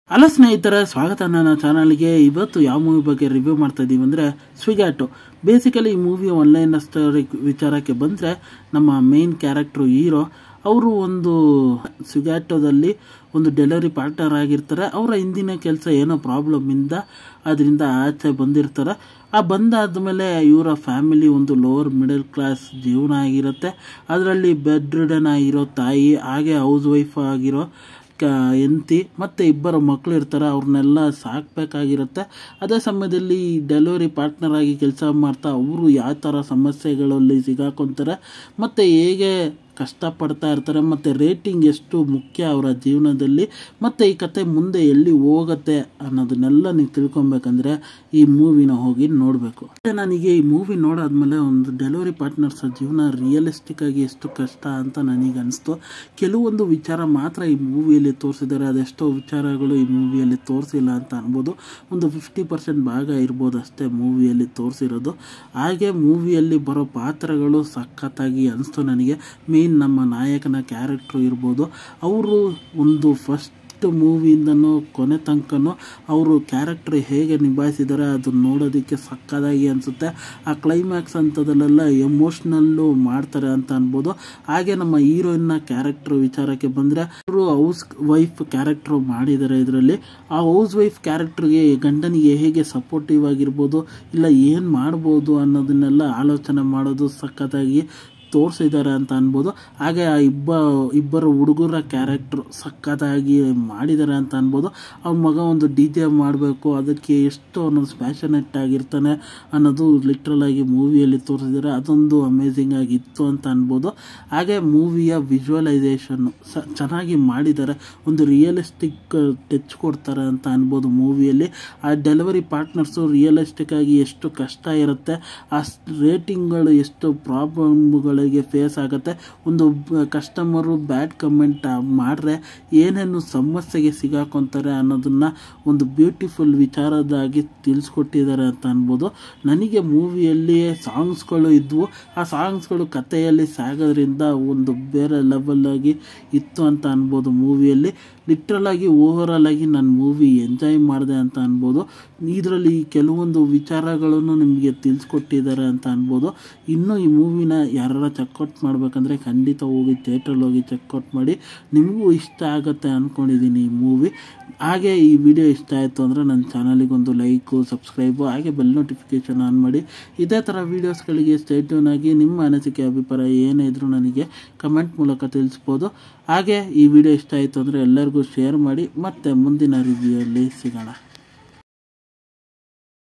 hello ಸ್ನೇಹಿತರೆ ಸ್ವಾಗತ ನನ್ನ ಚಾನಲ್ಗೆ ಇವತ್ತು ಯಾವ ಮೂವಿ ಬಗ್ಗೆ ರಿವ್ಯೂ ಮಾಡ್ತಾ ಇದ್ದೀವಿ ಅಂದರೆ ಸ್ವಿಗ್ಯಾಟು ಬೇಸಿಕಲಿ ಈ ಮೂವಿ ಆನ್ಲೈನ್ ಸ್ಟೋರಿ ವಿಚಾರಕ್ಕೆ ಬಂದರೆ ನಮ್ಮ ಮೇನ್ ಕ್ಯಾರೆಕ್ಟ್ರು ಹೀರೋ ಅವರು ಒಂದು ಸ್ವಿಗ್ಯಾಟೋದಲ್ಲಿ ಒಂದು ಡೆಲಿವರಿ ಪಾರ್ಟ್ನರ್ ಆಗಿರ್ತಾರೆ ಅವರ ಹಿಂದಿನ ಕೆಲಸ ಏನೋ ಪ್ರಾಬ್ಲಮ್ಮಿಂದ ಅದರಿಂದ ಆಚೆ ಬಂದಿರ್ತಾರೆ ಆ ಬಂದಾದ್ಮೇಲೆ ಇವರ ಫ್ಯಾಮಿಲಿ ಒಂದು ಲೋವರ್ ಮಿಡಲ್ ಕ್ಲಾಸ್ ಜೀವನ ಆಗಿರುತ್ತೆ ಅದರಲ್ಲಿ ಬೆಡ್ ರಿಡನ್ ಆಗಿರೋ ತಾಯಿ ಹಾಗೆ ಹೌಸ್ ವೈಫ್ ಆಗಿರೋ ಕ ಹೆಂಡತಿ ಮತ್ತು ಇಬ್ಬರು ಮಕ್ಕಳು ಇರ್ತಾರೆ ಅವ್ರನ್ನೆಲ್ಲ ಸಾಕಬೇಕಾಗಿರುತ್ತೆ ಅದೇ ಸಮಯದಲ್ಲಿ ಡೆಲಿವರಿ ಪಾರ್ಟ್ನರ್ ಆಗಿ ಕೆಲಸ ಮಾಡ್ತಾ ಅವರು ಯಾವ ಥರ ಸಮಸ್ಯೆಗಳಲ್ಲಿ ಸಿಗಾಕೊತಾರೆ ಮತ್ತು ಹೇಗೆ ಕಷ್ಟಪಡ್ತಾ ಇರ್ತಾರೆ ಮತ್ತು ರೇಟಿಂಗ್ ಎಷ್ಟು ಮುಖ್ಯ ಅವರ ಜೀವನದಲ್ಲಿ ಮತ್ತು ಈ ಕತೆ ಮುಂದೆ ಎಲ್ಲಿ ಹೋಗುತ್ತೆ ಅನ್ನೋದನ್ನೆಲ್ಲ ನೀವು ತಿಳ್ಕೊಬೇಕಂದ್ರೆ ಈ ಮೂವಿನ ಹೋಗಿ ನೋಡಬೇಕು ಮತ್ತು ನನಗೆ ಈ ಮೂವಿ ನೋಡಾದ್ಮೇಲೆ ಒಂದು ಡೆಲಿವರಿ ಪಾರ್ಟ್ನರ್ಸ್ ಜೀವನ ರಿಯಲಿಸ್ಟಿಕ್ ಆಗಿ ಎಷ್ಟು ಕಷ್ಟ ಅಂತ ನನಗೆ ಅನಿಸ್ತು ಕೆಲವೊಂದು ವಿಚಾರ ಮಾತ್ರ ಈ ಮೂವಿಯಲ್ಲಿ ತೋರಿಸಿದ್ದಾರೆ ಅದೆಷ್ಟೋ ವಿಚಾರಗಳು ಈ ಮೂವಿಯಲ್ಲಿ ತೋರಿಸಿಲ್ಲ ಅಂತ ಅನ್ಬೋದು ಒಂದು ಫಿಫ್ಟಿ ಪರ್ಸೆಂಟ್ ಭಾಗ ಇರ್ಬೋದು ಅಷ್ಟೇ ಮೂವಿಯಲ್ಲಿ ತೋರಿಸಿರೋದು ಹಾಗೆ ಮೂವಿಯಲ್ಲಿ ಬರೋ ಪಾತ್ರಗಳು ಸಖತ್ತಾಗಿ ಅನಿಸ್ತು ನನಗೆ ಮೇನ್ ನಮ್ಮ ನಾಯಕನ ಕ್ಯಾರೆಕ್ಟ್ರು ಇರ್ಬೋದು ಅವರು ಒಂದು ಫಸ್ಟ್ ಮೂವಿಯಿಂದನೂ ಕೊನೆ ತನಕನೂ ಅವರು ಕ್ಯಾರೆಕ್ಟರ್ ಹೇಗೆ ನಿಭಾಯಿಸಿದ್ದಾರೆ ಅದು ನೋಡೋದಕ್ಕೆ ಸಕ್ಕದಾಗಿ ಅನಿಸುತ್ತೆ ಆ ಕ್ಲೈಮ್ಯಾಕ್ಸ್ ಅಂಥದ್ರಲ್ಲೆಲ್ಲ ಎಮೋಷ್ನಲ್ಲು ಮಾಡ್ತಾರೆ ಅಂತ ಅನ್ಬೋದು ಹಾಗೆ ನಮ್ಮ ಹೀರೋಯಿನ್ನ ಕ್ಯಾರೆಕ್ಟರ್ ವಿಚಾರಕ್ಕೆ ಬಂದರೆ ಅವರು ಹೌಸ್ ವೈಫ್ ಕ್ಯಾರೆಕ್ಟ್ರು ಮಾಡಿದ್ದಾರೆ ಇದರಲ್ಲಿ ಆ ಹೌಸ್ ವೈಫ್ ಕ್ಯಾರೆಕ್ಟರ್ಗೆ ಗಂಡನಿಗೆ ಹೇಗೆ ಸಪೋರ್ಟಿವ್ ಆಗಿರ್ಬೋದು ಇಲ್ಲ ಏನು ಮಾಡ್ಬೋದು ಅನ್ನೋದನ್ನೆಲ್ಲ ಆಲೋಚನೆ ಮಾಡೋದು ಸಖತ್ತಾಗಿ ತೋರಿಸಿದ್ದಾರೆ ಅಂತ ಅನ್ಬೋದು ಹಾಗೆ ಆ ಇಬ್ಬ ಇಬ್ಬರು ಹುಡುಗರ ಕ್ಯಾರೆಕ್ಟ್ರು ಸಖತ್ತಾಗಿ ಮಾಡಿದ್ದಾರೆ ಅಂತ ಅನ್ಬೋದು ಅವ್ನ ಮಗ ಒಂದು ಡಿ ಜೆ ಮಾಡಬೇಕು ಅದಕ್ಕೆ ಎಷ್ಟು ಅವನು ಸ್ಪ್ಯಾಷನೆಟ್ ಆಗಿರ್ತಾನೆ ಅನ್ನೋದು ಲಿಟ್ರಲ್ ಆಗಿ ಮೂವಿಯಲ್ಲಿ ತೋರಿಸಿದ್ದಾರೆ ಅದೊಂದು ಅಮೇಝಿಂಗ್ ಆಗಿತ್ತು ಅಂತ ಅನ್ಬೋದು ಹಾಗೆ ಮೂವಿಯ ವಿಜುವಲೈಸೇಷನ್ನು ಸ ಚೆನ್ನಾಗಿ ಮಾಡಿದ್ದಾರೆ ಒಂದು ರಿಯಲಿಸ್ಟಿಕ್ ಟಚ್ ಕೊಡ್ತಾರೆ ಅಂತ ಅನ್ಬೋದು ಮೂವಿಯಲ್ಲಿ ಆ ಡೆಲಿವರಿ ಪಾರ್ಟ್ನರ್ಸು ರಿಯಲಿಸ್ಟಿಕ್ ಆಗಿ ಎಷ್ಟು ಕಷ್ಟ ಇರುತ್ತೆ ಆ ರೇಟಿಂಗ್ಗಳು ಎಷ್ಟು ಪ್ರಾಬ್ಲಮ್ಗಳಿಗೆ ಫೇಸ್ ಆಗುತ್ತೆ ಒಂದು ಕಸ್ಟಮರು ಬ್ಯಾಡ್ ಕಮೆಂಟ್ ಮಾಡ್ರೆ ಏನೇನು ಸಮಸ್ಯೆಗೆ ಸಿಗಾಕೊಂತಾರೆ ಅನ್ನೋದನ್ನ ಒಂದು ಬ್ಯೂಟಿಫುಲ್ ವಿಚಾರದಾಗಿ ತಿಳಿಸ್ಕೊಟ್ಟಿದ್ದಾರೆ ಅಂತ ಅನ್ಬೋದು ನನಗೆ ಮೂವಿಯಲ್ಲಿ ಸಾಂಗ್ಸ್ಗಳು ಇದ್ವು ಆ ಸಾಂಗ್ಸ್ಗಳು ಕಥೆಯಲ್ಲಿ ಸಾಗೋದ್ರಿಂದ ಒಂದು ಬೇರೆ ಲೆವೆಲ್ ಆಗಿ ಇತ್ತು ಅಂತ ಅನ್ಬೋದು ಮೂವಿಯಲ್ಲಿ ಲಿಟ್ರಲ್ ಆಗಿ ಓವರಾಲ್ ಆಗಿ ನಾನು ಮೂವಿ ಎಂಜಾಯ್ ಮಾಡಿದೆ ಅಂತ ಅನ್ಬೋದು ಇದರಲ್ಲಿ ಕೆಲವೊಂದು ವಿಚಾರಗಳನ್ನು ನಿಮಗೆ ತಿಳಿಸ್ಕೊಟ್ಟಿದ್ದಾರೆ ಅಂತ ಅನ್ಬೋದು ಇನ್ನೂ ಈ ಮೂವಿನ ಯಾರು ಚೆಕ್ಔಟ್ ಮಾಡಬೇಕಂದ್ರೆ ಖಂಡಿತ ಹೋಗಿ ಥಿಯೇಟ್ರಲ್ಲಿ ಹೋಗಿ ಚೆಕ್ಔಟ್ ಮಾಡಿ ನಿಮಗೂ ಇಷ್ಟ ಆಗುತ್ತೆ ಅಂದ್ಕೊಂಡಿದ್ದೀನಿ ಈ ಮೂವಿ ಹಾಗೆ ಈ ವಿಡಿಯೋ ಇಷ್ಟ ಆಯಿತು ಅಂದರೆ ನನ್ನ ಚಾನಲಿಗೆ ಒಂದು ಲೈಕು ಸಬ್ಸ್ಕ್ರೈಬು ಹಾಗೆ ಬೆಲ್ ನೋಟಿಫಿಕೇಷನ್ ಆನ್ ಮಾಡಿ ಇದೇ ಥರ ವೀಡಿಯೋಸ್ಗಳಿಗೆ ಸ್ಟೇಟ್ಯೂನ್ ಆಗಿ ನಿಮ್ಮ ಅನಿಸಿಕೆ ಅಭಿಪ್ರಾಯ ಏನೇ ಇದ್ರೂ ನನಗೆ ಕಮೆಂಟ್ ಮೂಲಕ ತಿಳಿಸ್ಬೋದು ಹಾಗೆ ಈ ವಿಡಿಯೋ ಇಷ್ಟ ಆಯಿತು ಅಂದರೆ ಎಲ್ಲರಿಗೂ ಶೇರ್ ಮಾಡಿ ಮತ್ತೆ ಮುಂದಿನ ರಿವ್ಯೂಯಲ್ಲಿ ಸಿಗೋಣ